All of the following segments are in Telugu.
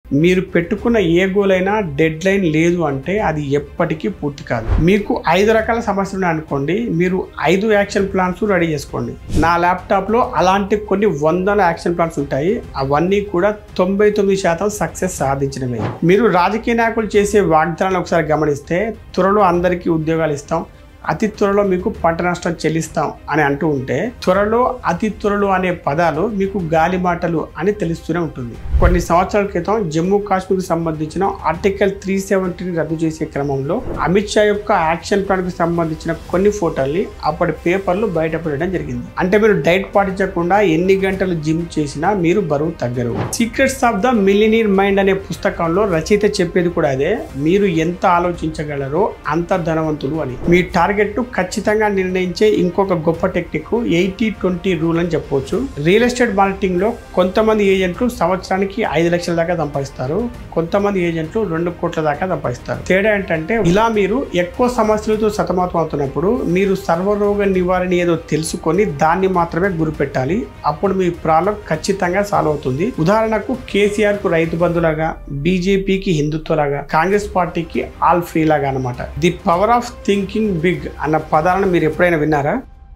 మీరు పెట్టుకున్న ఏ గోల్ అయినా డెడ్ లైన్ లేదు అంటే అది ఎప్పటికీ పూర్తి కాదు మీకు ఐదు రకాల సమస్యలు ఉన్నాయి అనుకోండి మీరు ఐదు యాక్షన్ ప్లాన్స్ రెడీ చేసుకోండి నా ల్యాప్టాప్లో అలాంటి కొన్ని వందల యాక్షన్ ప్లాన్స్ ఉంటాయి అవన్నీ కూడా తొంభై తొమ్మిది శాతం సక్సెస్ సాధించినవే మీరు రాజకీయ నాయకులు చేసే వాగ్దానాలు ఒకసారి గమనిస్తే త్వరలో అందరికీ ఉద్యోగాలు ఇస్తాం అతి త్వరలో మీకు పంట నష్టం చెల్లిస్తాం అని అంటూ ఉంటే త్వరలో అతి త్వరలో అనే పదాలు మీకు గాలి మాటలు అని తెలుస్తూనే ఉంటుంది కొన్ని సంవత్సరాల క్రితం జమ్మూ కాశ్మీర్కి సంబంధించిన ఆర్టికల్ త్రీ సెవెంటీని రద్దు చేసే క్రమంలో అమిత్ షా యొక్క యాక్షన్ ప్లాన్కి సంబంధించిన కొన్ని ఫోటోల్ని అప్పటి పేపర్లు బయటపడడం జరిగింది అంటే మీరు డైట్ పాటించకుండా ఎన్ని గంటలు జిమ్ చేసినా మీరు బరువు తగ్గరు secrets of the millionaire mind అనే పుస్తకంలో రచయిత చెప్పేది కూడా అదే మీరు ఎంత ఆలోచించగలరో అంత ధనవంతులు అని మీ టార్గెట్ ఖచ్చితంగా నిర్ణయించే ఇంకొక గొప్ప టెక్నిక్ ఎయిటీ ట్వంటీ రూల్ అని చెప్పవచ్చు రియల్ ఎస్టేట్ మార్కెటింగ్ లో కొంతమంది ఏజెంట్లు సంవత్సరానికి ఐదు లక్షల దాకా సంపాదిస్తారు కొంతమంది ఏజెంట్లు రెండు కోట్ల దాకా సంపాదిస్తారు తేడా ఏంటంటే ఇలా మీరు ఎక్కువ సమస్యలతో సతమతం అవుతున్నప్పుడు మీరు సర్వరోగ నివారణ ఏదో తెలుసుకొని దాన్ని మాత్రమే గురిపెట్టాలి అప్పుడు మీ ప్రాబ్లం ఖచ్చితంగా సాల్వ్ అవుతుంది ఉదాహరణకు కేసీఆర్ కు రైతు బంధులాగా బీజేపీకి హిందుత్వలాగా కాంగ్రెస్ పార్టీకి ఆల్ ఫ్రీ లాగా అనమాట the power of thinking big అన్న పదాలను మీరు ఎప్పుడైనా విన్నారా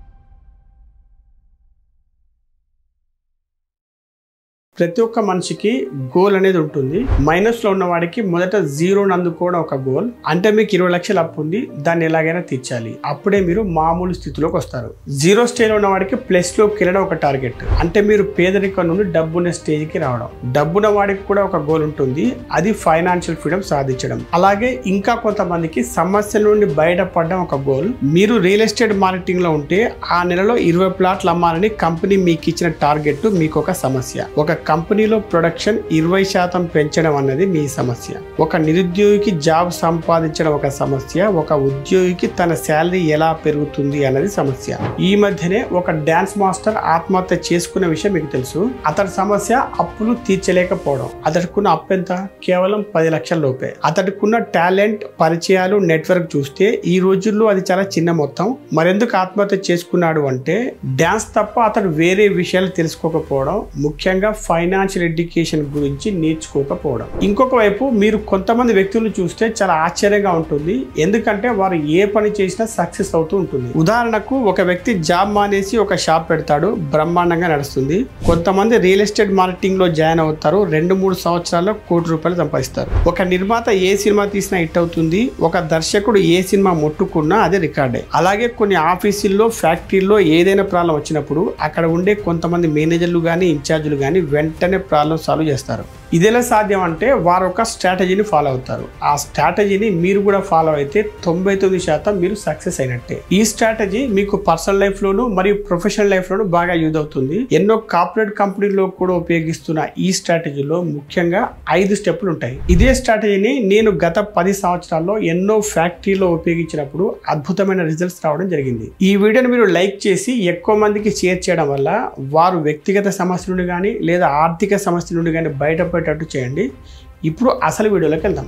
ప్రతి ఒక్క మనిషికి గోల్ అనేది ఉంటుంది మైనస్ లో ఉన్న వాడికి మొదట జీరోని అందుకోవడం ఒక గోల్ అంటే మీకు ఇరవై లక్షలు అప్పు ఉంది దాన్ని ఎలాగైనా తీర్చాలి అప్పుడే మీరు మామూలు స్థితిలోకి వస్తారు జీరో స్టేజ్ ఉన్న వాడికి ప్లస్ లోకి వెళ్ళడం ఒక టార్గెట్ అంటే మీరు పేదరికం నుండి డబ్బున్న స్టేజ్ కి రావడం డబ్బున్న వాడికి కూడా ఒక గోల్ ఉంటుంది అది ఫైనాన్షియల్ ఫ్రీడమ్ సాధించడం అలాగే ఇంకా కొంతమందికి సమస్యల నుండి బయటపడడం ఒక గోల్ మీరు రియల్ ఎస్టేట్ మార్కెటింగ్ లో ఉంటే ఆ నెలలో ఇరవై ప్లాట్లు అమ్మాలని కంపెనీ మీకు ఇచ్చిన టార్గెట్ మీకు ఒక సమస్య ఒక కంపెనీలో ప్రొడక్షన్ ఇరవై శాతం పెంచడం అన్నది మీ సమస్య ఒక నిరుద్యోగికి జాబ్ సంపాదించడం ఒక సమస్య ఒక ఉద్యోగికి తన శాలరీ ఎలా పెరుగుతుంది అన్నది సమస్య ఈ మధ్యనే ఒక డాన్స్ మాస్టర్ ఆత్మహత్య చేసుకునే విషయం మీకు తెలుసు అతడి సమస్య అప్పులు తీర్చలేకపోవడం అతడికున్న అప్పు ఎంత కేవలం పది లక్షల లోపే అతడికున్న టాలెంట్ పరిచయాలు నెట్వర్క్ చూస్తే ఈ రోజుల్లో అది చాలా చిన్న మొత్తం మరెందుకు ఆత్మహత్య చేసుకున్నాడు అంటే డాన్స్ తప్ప అతడు వేరే విషయాలు తెలుసుకోకపోవడం ముఖ్యంగా ఫైనాన్షియల్ ఎడ్యుకేషన్ గురించి నేర్చుకోకపోవడం ఇంకొక వైపు మీరు కొంతమంది వ్యక్తులను చూస్తే చాలా ఆశ్చర్యంగా ఉంటుంది ఎందుకంటే వారు ఏ పని చేసినా సక్సెస్ అవుతూ ఉంటుంది ఉదాహరణకు ఒక వ్యక్తి జాబ్ మానేసి ఒక షాప్ పెడతాడు బ్రహ్మాండంగా నడుస్తుంది కొంతమంది రియల్ ఎస్టేట్ మార్కెటింగ్ లో జాయిన్ అవుతారు రెండు మూడు సంవత్సరాల్లో కోటి రూపాయలు సంపాదిస్తారు ఒక నిర్మాత ఏ సినిమా తీసినా హిట్ అవుతుంది ఒక దర్శకుడు ఏ సినిమా ముట్టుకున్నా అదే రికార్డే అలాగే కొన్ని ఆఫీసుల్లో ఫ్యాక్టరీల్లో ఏదైనా ప్రాబ్లం వచ్చినప్పుడు అక్కడ ఉండే కొంతమంది మేనేజర్లు కానీ ఇన్ఛార్జీలు కానీ వెంటనే ప్రాబ్లం సాల్వ్ చేస్తారు ఇది ఎలా సాధ్యం అంటే వారు ఒక స్ట్రాటజీని ఫాలో అవుతారు ఆ స్ట్రాటజీని మీరు కూడా ఫాలో అయితే తొంభై తొమ్మిది శాతం మీరు సక్సెస్ అయినట్టే ఈ స్ట్రాటజీ మీకు పర్సనల్ లైఫ్ లోను మరియు ప్రొఫెషనల్ లైఫ్ లోను బాగా యూజ్ అవుతుంది ఎన్నో కార్పొరేట్ కంపెనీలో కూడా ఉపయోగిస్తున్న ఈ స్ట్రాటజీలో ముఖ్యంగా ఐదు స్టెప్లు ఉంటాయి ఇదే స్ట్రాటజీని నేను గత పది సంవత్సరాల్లో ఎన్నో ఫ్యాక్టరీలో ఉపయోగించినప్పుడు అద్భుతమైన రిజల్ట్స్ రావడం జరిగింది ఈ వీడియోని మీరు లైక్ చేసి ఎక్కువ మందికి షేర్ చేయడం వల్ల వారు వ్యక్తిగత సమస్య నుండి కానీ లేదా ఆర్థిక సమస్య నుండి కానీ బయటపడేటట్టు చేయండి ఇప్పుడు అసలు వీడియోలోకి వెళ్దాం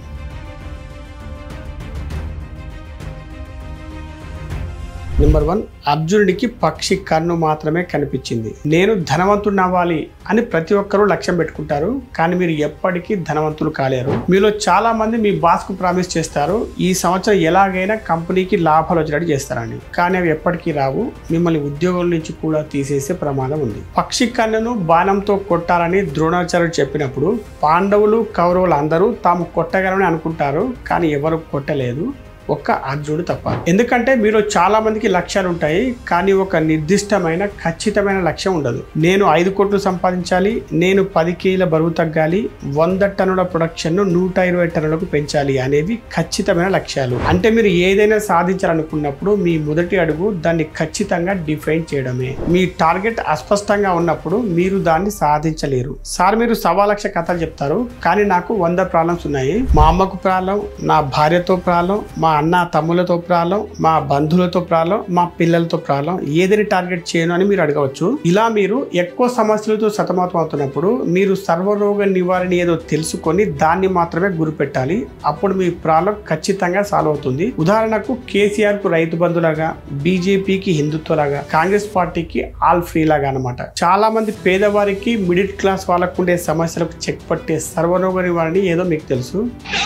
నెంబర్ వన్ అర్జునుడికి పక్షి కన్ను మాత్రమే కనిపించింది నేను ధనవంతుడిని అవ్వాలి అని ప్రతి ఒక్కరూ లక్ష్యం పెట్టుకుంటారు కానీ మీరు ఎప్పటికీ ధనవంతులు కాలేరు మీలో చాలా మంది మీ బాస్ కు ప్రామిస్ చేస్తారు ఈ సంవత్సరం ఎలాగైనా కంపెనీకి లాభాలు వచ్చేటట్టు చేస్తారని కానీ అవి ఎప్పటికీ రావు మిమ్మల్ని ఉద్యోగం నుంచి కూడా తీసేసే ప్రమాదం ఉంది పక్షి కన్నును బాణంతో కొట్టాలని ద్రోణాచార్యుడు చెప్పినప్పుడు పాండవులు కౌరవులు అందరూ తాము కొట్టగలమని అనుకుంటారు కానీ ఎవరు కొట్టలేదు ఒక్క అర్జునుడు తప్ప ఎందుకంటే మీరు చాలా మందికి లక్ష్యాలు ఉంటాయి కానీ ఒక నిర్దిష్టమైన ఖచ్చితమైన లక్ష్యం ఉండదు నేను ఐదు కోట్లు సంపాదించాలి నేను పది కేజీల బరువు తగ్గాలి వంద టన్నుల ప్రొడక్షన్ ను నూట ఇరవై టన్నులకు పెంచాలి అనేవి ఖచ్చితమైన లక్ష్యాలు అంటే మీరు ఏదైనా సాధించాలనుకున్నప్పుడు మీ మొదటి అడుగు దాన్ని ఖచ్చితంగా డిఫైన్ చేయడమే మీ టార్గెట్ అస్పష్టంగా ఉన్నప్పుడు మీరు దాన్ని సాధించలేరు సార్ మీరు సవా లక్ష కథలు చెప్తారు కానీ నాకు వంద ప్రాబ్లమ్స్ ఉన్నాయి మా అమ్మకు ప్రాబ్లం నా భార్యతో ప్రాబ్లం మా అన్న తమ్ములతో ప్రాబ్లం మా బంధువులతో ప్రాబ్లం మా పిల్లలతో ప్రాబ్లం ఏదని టార్గెట్ చేయను అని మీరు అడగవచ్చు ఇలా మీరు ఎక్కువ సమస్యలతో సతమతం అవుతున్నప్పుడు మీరు సర్వరోగ నివారణ ఏదో తెలుసుకొని దాన్ని మాత్రమే గురిపెట్టాలి అప్పుడు మీ ప్రాబ్లం ఖచ్చితంగా సాల్వ్ అవుతుంది ఉదాహరణకు కేసీఆర్ కు రైతు బంధులాగా బీజేపీకి హిందుత్వలాగా కాంగ్రెస్ పార్టీకి ఆల్ ఫ్రీ లాగా అనమాట చాలా మంది పేదవారికి మిడిల్ క్లాస్ వాళ్ళకు ఉండే సమస్యలకు చెక్ పట్టే సర్వరోగ నివారణ ఏదో మీకు తెలుసు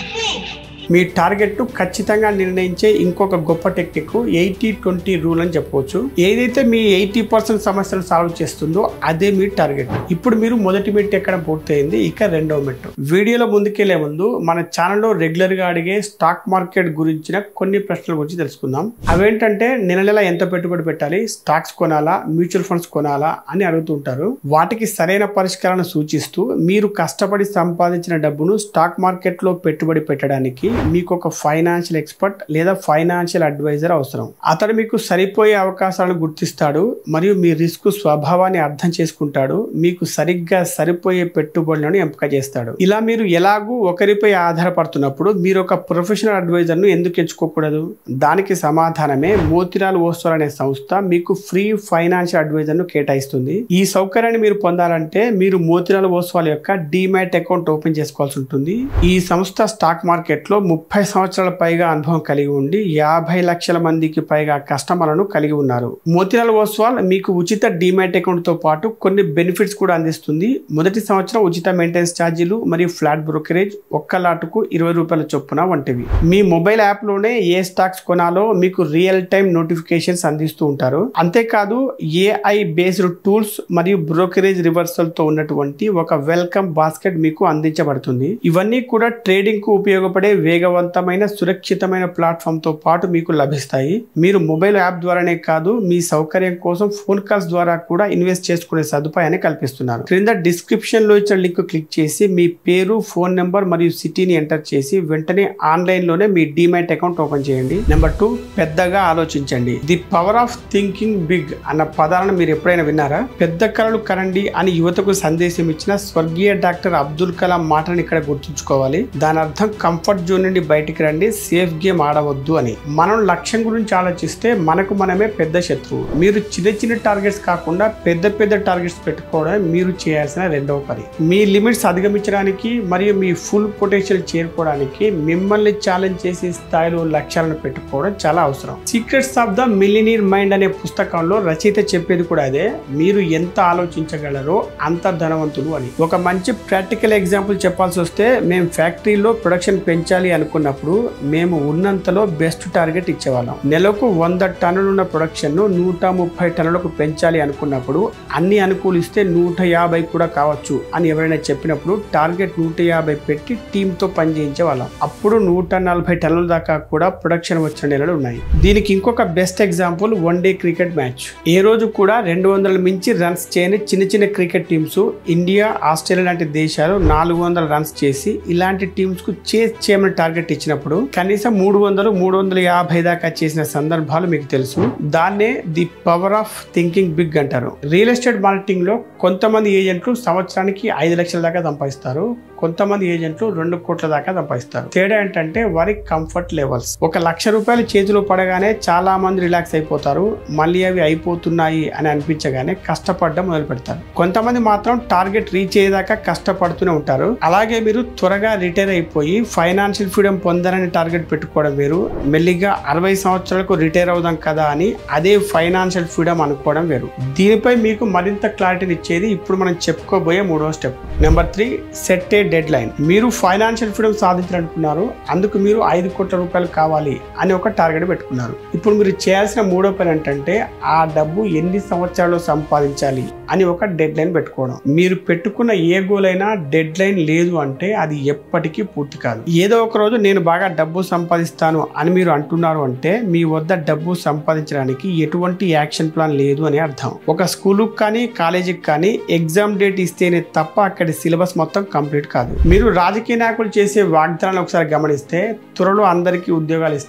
మీ టార్గెట్ ఖచ్చితంగా నిర్ణయించే ఇంకొక గొప్ప టెక్నిక్ ఎయిటీ ట్వంటీ రూల్ అని చెప్పవచ్చు ఏదైతే మీ ఎయిటీ పర్సెంట్ సమస్యలు సాల్వ్ చేస్తుందో అదే మీ టార్గెట్ ఇప్పుడు మీరు మొదటి మెట్టు ఎక్కడం పూర్తయింది ఇక రెండవ మెట్టు వీడియోలో ముందుకెళ్లే ముందు మన ఛానల్లో రెగ్యులర్ గా అడిగే స్టాక్ మార్కెట్ గురించిన కొన్ని ప్రశ్నల గురించి తెలుసుకుందాం అవేంటంటే నెల నెల ఎంత పెట్టుబడి పెట్టాలి స్టాక్స్ కొనాలా మ్యూచువల్ ఫండ్స్ కొనాలా అని అడుగుతుంటారు వాటికి సరైన పరిష్కారాలను సూచిస్తూ మీరు కష్టపడి సంపాదించిన డబ్బును స్టాక్ మార్కెట్ లో పెట్టుబడి పెట్టడానికి మీకు ఒక ఫైనాన్షియల్ ఎక్స్పర్ట్ లేదా ఫైనాన్షియల్ అడ్వైజర్ అవసరం అతడు మీకు సరిపోయే అవకాశాలను గుర్తిస్తాడు మరియు మీ రిస్క్ స్వభావాన్ని అర్థం చేసుకుంటాడు మీకు సరిగ్గా సరిపోయే పెట్టుబడులను ఎంపిక చేస్తాడు ఇలా మీరు ఎలాగూ ఒకరిపై ఆధారపడుతున్నప్పుడు మీరు ఒక ప్రొఫెషనల్ అడ్వైజర్ ను ఎందుకు ఎంచుకోకూడదు దానికి సమాధానమే మోతిరాల్ ఓస్వాల్ అనే సంస్థ మీకు ఫ్రీ ఫైనాన్షియల్ అడ్వైజర్ ను కేటాయిస్తుంది ఈ సౌకర్యాన్ని మీరు పొందాలంటే మీరు మోతిరాల్ ఓస్వాల్ యొక్క డిమాట్ అకౌంట్ ఓపెన్ చేసుకోవాల్సి ఉంటుంది ఈ సంస్థ స్టాక్ మార్కెట్ లో ముప్పై సంవత్సరాల పైగా అనుభవం కలిగి ఉండి యాభై లక్షల మందికి పైగా కస్టమర్లను కలిగి ఉన్నారు మోతిలాల్ ఓస్వాల్ మీకు ఉచిత డిమాట్ అకౌంట్ తో పాటు కొన్ని బెనిఫిట్స్ కూడా అందిస్తుంది మొదటి సంవత్సరం ఉచిత మెయింటెనెన్స్ ఛార్జీలు మరియు ఫ్లాట్ బ్రోకరేజ్ ఒక్క లాటుకు ఇరవై రూపాయల చొప్పున వంటివి మీ మొబైల్ యాప్ లోనే ఏ స్టాక్స్ కొనాలో మీకు రియల్ టైం నోటిఫికేషన్స్ అందిస్తూ ఉంటారు అంతేకాదు ఏఐ బేస్డ్ టూల్స్ మరియు బ్రోకరేజ్ రివర్సల్ తో ఉన్నటువంటి ఒక వెల్కమ్ బాస్కెట్ మీకు అందించబడుతుంది ఇవన్నీ కూడా ట్రేడింగ్ కు ఉపయోగపడే వేగవంతమైన సురక్షితమైన ప్లాట్ఫామ్ తో పాటు మీకు లభిస్తాయి మీరు మొబైల్ యాప్ ద్వారానే కాదు మీ సౌకర్యం కోసం ఫోన్ కాల్స్ ద్వారా కూడా ఇన్వెస్ట్ చేసుకునే సదుపాయాన్ని కల్పిస్తున్నారు క్రింద డిస్క్రిప్షన్ లో ఇచ్చిన లింక్ క్లిక్ చేసి మీ పేరు ఫోన్ నెంబర్ మరియు సిటీని ఎంటర్ చేసి వెంటనే ఆన్లైన్ లోనే మీ డిమాట్ అకౌంట్ ఓపెన్ చేయండి నెంబర్ టూ పెద్దగా ఆలోచించండి the power of thinking big అన్న పదాలను మీరు ఎప్పుడైనా విన్నారా పెద్ద కళలు కరండి అని యువతకు సందేశం ఇచ్చిన స్వర్గీయ డాక్టర్ అబ్దుల్ కలాం మాటను ఇక్కడ గుర్తుంచుకోవాలి దాని అర్థం కంఫర్ట్ జోన్ నుండి బయటికి రండి సేఫ్ గేమ్ ఆడవద్దు అని మనం లక్ష్యం గురించి ఆలోచిస్తే మనకు మనమే పెద్ద శత్రువు మీరు చిన్న చిన్న టార్గెట్స్ కాకుండా పెద్ద పెద్ద టార్గెట్స్ పెట్టుకోవడం మీరు చేయాల్సిన రెండవ పని మీ లిమిట్స్ అధిగమించడానికి మరియు మీ ఫుల్ పొటెన్షియల్ చేరుకోవడానికి మిమ్మల్ని ఛాలెంజ్ చేసే స్థాయిలో లక్ష్యాలను పెట్టుకోవడం చాలా అవసరం secrets of the millionaire mind అనే పుస్తకంలో రచయిత చెప్పేది కూడా అదే మీరు ఎంత ఆలోచించగలరో అంత ధనవంతులు అని ఒక మంచి ప్రాక్టికల్ ఎగ్జాంపుల్ చెప్పాల్సి వస్తే మేము ఫ్యాక్టరీలో ప్రొడక్షన్ పెంచాలి అనుకున్నప్పుడు మేము ఉన్నంతలో బెస్ట్ టార్గెట్ ఇచ్చేవాళ్ళం నెలకు వంద టన్నులున్న ప్రొడక్షన్ ను నూట ముప్పై టన్నులకు పెంచాలి అనుకున్నప్పుడు అన్ని అనుకూలిస్తే నూట యాభై కూడా కావచ్చు అని ఎవరైనా చెప్పినప్పుడు టార్గెట్ నూట యాభై పెట్టి టీమ్ తో పని చేయించే వాళ్ళం అప్పుడు నూట నలభై టన్నుల దాకా కూడా ప్రొడక్షన్ వచ్చిన నెలలు ఉన్నాయి దీనికి ఇంకొక best example one day cricket match ఏ రోజు కూడా రెండు వందల మించి రన్స్ చేయని చిన్న చిన్న క్రికెట్ టీమ్స్ ఇండియా ఆస్ట్రేలియా లాంటి దేశాలు నాలుగు వందల రన్స్ చేసి ఇలాంటి టీమ్స్ కు చేస్ చేయమని టార్గెట్ ఇచ్చినప్పుడు కనీసం మూడు వందలు మూడు వందల యాభై దాకా చేసిన సందర్భాలు మీకు తెలుసు దాన్నే the power of thinking big అంటారు రియల్ ఎస్టేట్ మార్కెటింగ్ లో కొంతమంది ఏజెంట్లు సంవత్సరానికి ఐదు లక్షల దాకా సంపాదిస్తారు కొంతమంది ఏజెంట్లు రెండు కోట్ల దాకా సంపాదిస్తారు తేడా ఏంటంటే వారి కంఫర్ట్ లెవెల్స్ ఒక లక్ష రూపాయలు చేతిలో పడగానే చాలా మంది రిలాక్స్ అయిపోతారు మళ్ళీ అవి అయిపోతున్నాయి అని అనిపించగానే కష్టపడడం మొదలు పెడతారు కొంతమంది మాత్రం టార్గెట్ రీచ్ అయ్యేదాకా కష్టపడుతూనే ఉంటారు అలాగే మీరు త్వరగా రిటైర్ అయిపోయి ఫైనాన్షియల్ ఫ్రీడమ్ పొందాలని టార్గెట్ పెట్టుకోవడం వేరు మెల్లిగా అరవై సంవత్సరాలకు రిటైర్ అవుదాం కదా అని అదే ఫైనాన్షియల్ ఫ్రీడమ్ అనుకోవడం వేరు దీనిపై మీకు మరింత క్లారిటీని ఇచ్చేది ఇప్పుడు మనం చెప్పుకోబోయే మూడవ step number three set a deadline మీరు ఫైనాన్షియల్ ఫ్రీడమ్ సాధించాలనుకున్నారు అందుకు మీరు ఐదు కోట్ల రూపాయలు కావాలి అని ఒక టార్గెట్ పెట్టుకున్నారు ఇప్పుడు మీరు చేయాల్సిన మూడో పని ఏంటంటే ఆ డబ్బు ఎన్ని సంవత్సరాల్లో సంపాదించాలి అని ఒక డెడ్ లైన్ పెట్టుకోవడం మీరు పెట్టుకున్న ఏ గోల్ అయినా డెడ్ లైన్ లేదు అంటే అది ఎప్పటికీ పూర్తి కాదు ఏదో ఒక రోజు నేను బాగా డబ్బు సంపాదిస్తాను అని మీరు అంటున్నారు అంటే మీ వద్ద డబ్బు సంపాదించడానికి ఎటువంటి యాక్షన్ ప్లాన్ లేదు అని అర్థం ఒక స్కూలుకి కానీ కాలేజీకి కానీ ఎగ్జామ్ డేట్ ఇస్తేనే తప్ప అక్కడి సిలబస్ మొత్తం కంప్లీట్ కాదు మీరు రాజకీయ నాయకులు చేసే వాగ్దానాలు ఒకసారి గమనిస్తే త్వరలో అందరికీ ఉద్యోగాలు ఇస్తాం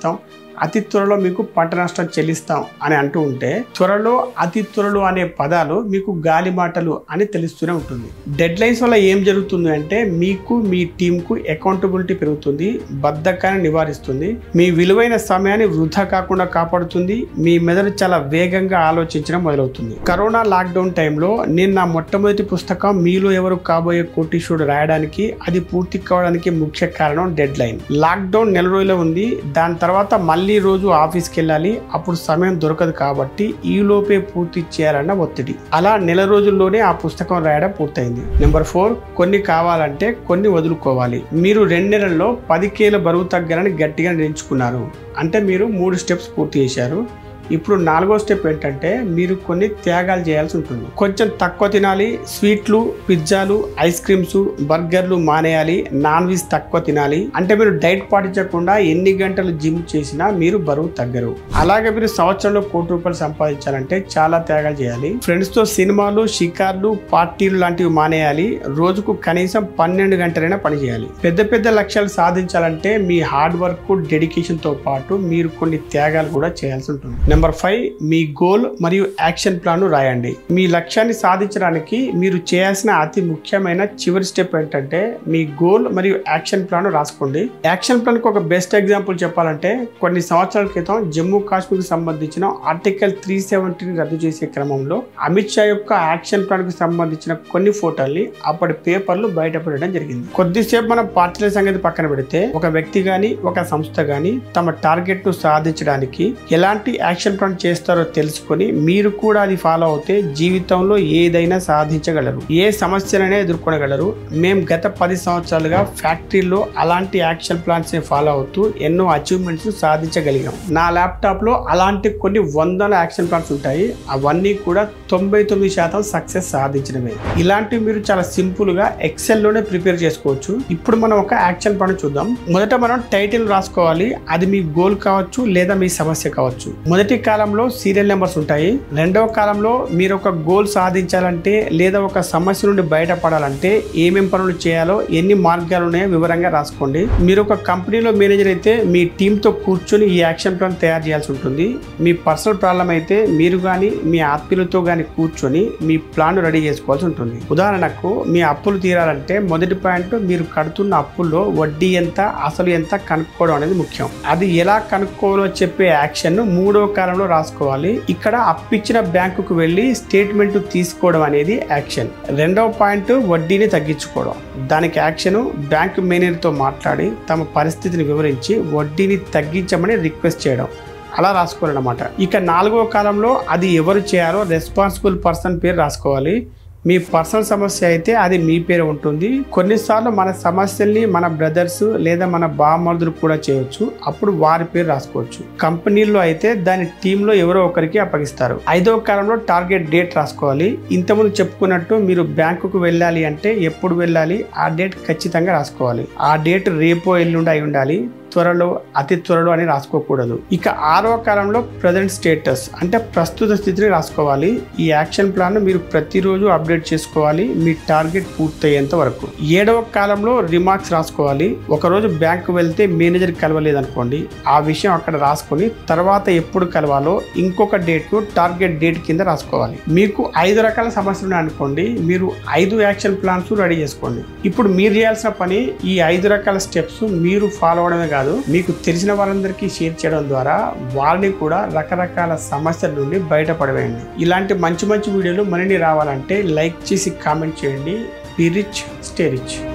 అతి త్వరలో మీకు పంట నష్టం చెల్లిస్తాం అని అంటూ ఉంటే త్వరలో అతి త్వరలో అనే పదాలు మీకు గాలి మాటలు అని తెలుస్తూనే ఉంటుంది డెడ్ లైన్స్ వల్ల ఏం జరుగుతుంది అంటే మీకు మీ టీంకు అకౌంటబిలిటీ పెరుగుతుంది బద్ధకాన్ని నివారిస్తుంది మీ విలువైన సమయాన్ని వృధా కాకుండా కాపాడుతుంది మీ మెదడు చాలా వేగంగా ఆలోచించడం మొదలవుతుంది కరోనా లాక్డౌన్ టైంలో నేను నా మొట్టమొదటి పుస్తకం మీలో ఎవరు కాబోయే కోటీశ్వరుడు రాయడానికి అది పూర్తి కావడానికి ముఖ్య కారణం డెడ్ లైన్ లాక్డౌన్ నెల రోజులు ఉంది దాని తర్వాత మళ్ళీ రోజు ఆఫీస్కి వెళ్ళాలి అప్పుడు సమయం దొరకదు కాబట్టి ఈ లోపే పూర్తి చేయాలన్న ఒత్తిడి అలా నెల రోజుల్లోనే ఆ పుస్తకం రాయడం పూర్తయింది నెంబర్ ఫోర్ కొన్ని కావాలంటే కొన్ని వదులుకోవాలి మీరు రెండు నెలల్లో పది కేల బరువు తగ్గాలని గట్టిగా నిర్ణయించుకున్నారు అంటే మీరు మూడు స్టెప్స్ పూర్తి చేశారు ఇప్పుడు నాలుగో స్టెప్ ఏంటంటే మీరు కొన్ని త్యాగాలు చేయాల్సి ఉంటుంది కొంచెం తక్కువ తినాలి స్వీట్లు పిజ్జాలు ఐస్ క్రీమ్స్ బర్గర్లు మానేయాలి నాన్ వెజ్ తక్కువ తినాలి అంటే మీరు డైట్ పాటించకుండా ఎన్ని గంటలు జిమ్ చేసినా మీరు బరువు తగ్గరు అలాగే మీరు సంవత్సరంలో కోటి రూపాయలు సంపాదించాలంటే చాలా త్యాగాలు చేయాలి ఫ్రెండ్స్ తో సినిమాలు షికార్లు పార్టీలు లాంటివి మానేయాలి రోజుకు కనీసం పన్నెండు గంటలైనా పనిచేయాలి పెద్ద పెద్ద లక్ష్యాలు సాధించాలంటే మీ హార్డ్ వర్క్ డెడికేషన్ తో పాటు మీరు కొన్ని త్యాగాలు కూడా చేయాల్సి ఉంటుంది నెంబర్ ఫైవ్ మీ గోల్ మరియు యాక్షన్ ప్లాన్ రాయండి మీ లక్ష్యాన్ని సాధించడానికి మీరు చేయాల్సిన అతి ముఖ్యమైన చివరి స్టెప్ ఏంటంటే మీ గోల్ మరియు యాక్షన్ ప్లాన్ రాసుకోండి యాక్షన్ ప్లాన్ కు ఒక బెస్ట్ ఎగ్జాంపుల్ చెప్పాలంటే కొన్ని సంవత్సరాల క్రితం జమ్మూ కాశ్మీర్ సంబంధించిన ఆర్టికల్ త్రీ సెవెంటీని రద్దు చేసే క్రమంలో అమిత్ షా యొక్క యాక్షన్ ప్లాన్ కు సంబంధించిన కొన్ని ఫోటోల్ని అప్పటి పేపర్లు బయటపడడం జరిగింది కొద్దిసేపు మనం పార్టీల సంగతి పక్కన పెడితే ఒక వ్యక్తి గాని ఒక సంస్థ గాని తమ టార్గెట్ ను సాధించడానికి ఎలాంటి యాక్షన్ ప్లాన్ చేస్తారో తెలుసుకొని మీరు కూడా అది ఫాలో అవుతే జీవితంలో ఏదైనా సాధించగలరు ఏ సమస్యలైనా ఎదుర్కొనగలరు మేము గత పది సంవత్సరాలుగా ఫ్యాక్టరీలో అలాంటి యాక్షన్ ప్లాన్స్ ఫాలో అవుతూ ఎన్నో అచీవ్మెంట్స్ సాధించగలిగాం నా ల్యాప్టాప్ లో అలాంటి కొన్ని వందల యాక్షన్ ప్లాన్స్ ఉంటాయి అవన్నీ కూడా తొంభై తొమ్మిది శాతం సక్సెస్ సాధించడమే ఇలాంటివి మీరు చాలా సింపుల్ గా ఎక్సెల్ లోనే ప్రిపేర్ చేసుకోవచ్చు ఇప్పుడు మనం ఒక యాక్షన్ ప్లాన్ చూద్దాం మొదట మనం టైటిల్ రాసుకోవాలి అది మీ గోల్ కావచ్చు లేదా మీ సమస్య కావచ్చు మొదటి కాలంలో సీరియల్ నెంబర్స్ ఉంటాయి రెండవ కాలంలో మీరు ఒక గోల్ సాధించాలంటే లేదా ఒక సమస్య నుండి బయటపడాలంటే ఏమేం పనులు చేయాలో ఎన్ని మార్గాలు ఉన్నాయో వివరంగా రాసుకోండి మీరు ఒక కంపెనీలో మేనేజర్ అయితే మీ టీంతో కూర్చొని ఈ యాక్షన్ ప్లాన్ తయారు చేయాల్సి ఉంటుంది మీ పర్సనల్ ప్రాబ్లం అయితే మీరు కానీ మీ ఆత్మీయులతో కానీ కూర్చొని మీ ప్లాన్ రెడీ చేసుకోవాల్సి ఉంటుంది ఉదాహరణకు మీ అప్పులు తీరాలంటే మొదటి పాయింట్ మీరు కడుతున్న అప్పుల్లో వడ్డీ ఎంత అసలు ఎంత కనుక్కోవడం అనేది ముఖ్యం అది ఎలా కనుక్కోవాలో చెప్పే యాక్షన్ ను మూడో కాలంలో రాసుకోవాలి ఇక్కడ అప్పిచ్చిన బ్యాంకుకు వెళ్ళి స్టేట్మెంట్ తీసుకోవడం అనేది యాక్షన్ రెండవ పాయింట్ వడ్డీని తగ్గించుకోవడం దానికి యాక్షన్ బ్యాంక్ మేనేజర్తో మాట్లాడి తమ పరిస్థితిని వివరించి వడ్డీని తగ్గించమని రిక్వెస్ట్ చేయడం అలా రాసుకోవాలన్నమాట ఇక నాలుగో కాలంలో అది ఎవరు చేయాలో రెస్పాన్సిబుల్ పర్సన్ పేరు రాసుకోవాలి మీ పర్సనల్ సమస్య అయితే అది మీ పేరు ఉంటుంది కొన్నిసార్లు మన సమస్యల్ని మన బ్రదర్స్ లేదా మన బామ్మర్దులు కూడా చేయొచ్చు అప్పుడు వారి పేరు రాసుకోవచ్చు కంపెనీల్లో అయితే దాని టీంలో ఎవరో ఒకరికి అప్పగిస్తారు ఐదవ కాలంలో టార్గెట్ డేట్ రాసుకోవాలి ఇంతకుముందు చెప్పుకున్నట్టు మీరు బ్యాంకుకు వెళ్ళాలి అంటే ఎప్పుడు వెళ్ళాలి ఆ డేట్ ఖచ్చితంగా రాసుకోవాలి ఆ డేట్ రేపో ఎల్లుండి అయి ఉండాలి త్వరలో అతి త్వరలో అని రాసుకోకూడదు ఇక ఆరవ కాలంలో ప్రజెంట్ స్టేటస్ అంటే ప్రస్తుత స్థితిని రాసుకోవాలి ఈ యాక్షన్ ప్లాన్ మీరు ప్రతిరోజు అప్డేట్ చేసుకోవాలి మీ టార్గెట్ పూర్తయ్యేంత వరకు ఏడవ కాలంలో రిమార్క్స్ రాసుకోవాలి ఒకరోజు బ్యాంకు వెళ్తే మేనేజర్ కలవలేదు అనుకోండి ఆ విషయం అక్కడ రాసుకొని తర్వాత ఎప్పుడు కలవాలో ఇంకొక డేట్ ను టార్గెట్ డేట్ కింద రాసుకోవాలి మీకు ఐదు రకాల సమస్యలు ఉన్నాయి అనుకోండి మీరు ఐదు యాక్షన్ ప్లాన్స్ రెడీ చేసుకోండి ఇప్పుడు మీరు చేయాల్సిన పని ఈ ఐదు రకాల స్టెప్స్ మీరు ఫాలో అవడమే కాదు మీకు తెలిసిన వాళ్ళందరికీ షేర్ చేయడం ద్వారా వాళ్ళని కూడా రకరకాల సమస్యల నుండి బయటపడవేయండి ఇలాంటి మంచి మంచి వీడియోలు మరిన్ని రావాలంటే లైక్ చేసి కామెంట్ చేయండి బి రిచ్ స్టే రిచ్